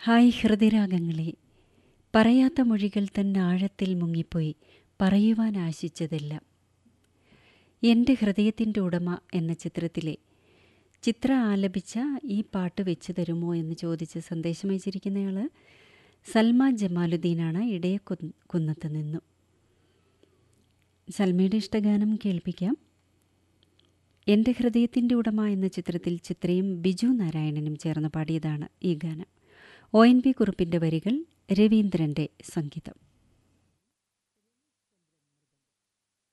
hi ഹൃദയരാഗങ്ങളെ പറയാത്ത മൊഴികൾ തന്നെ ആഴത്തിൽ മുങ്ങിപ്പോയി പറയുവാൻ ആശിച്ചതെല്ലാം എൻ്റെ ഹൃദയത്തിൻ്റെ ഉടമ എന്ന ചിത്രത്തിലെ ചിത്ര ആലപിച്ച ഈ പാട്ട് വെച്ച് തരുമോ എന്ന് ചോദിച്ച് സന്ദേശം അയച്ചിരിക്കുന്നയാൾ സൽമ ജമാലുദ്ദീനാണ് ഇടയ കുന്നത്ത് നിന്നും സൽമയുടെ ഇഷ്ടഗാനം കേൾപ്പിക്കാം എൻ്റെ ഹൃദയത്തിൻ്റെ ഉടമ എന്ന ചിത്രത്തിൽ ചിത്രയും ബിജു നാരായണനും ചേർന്ന് പാടിയതാണ് ഈ ഗാനം ഒ എൻ പി കുറുപ്പിൻ്റെ വരികൾ രവീന്ദ്രൻ്റെ സംഗീതം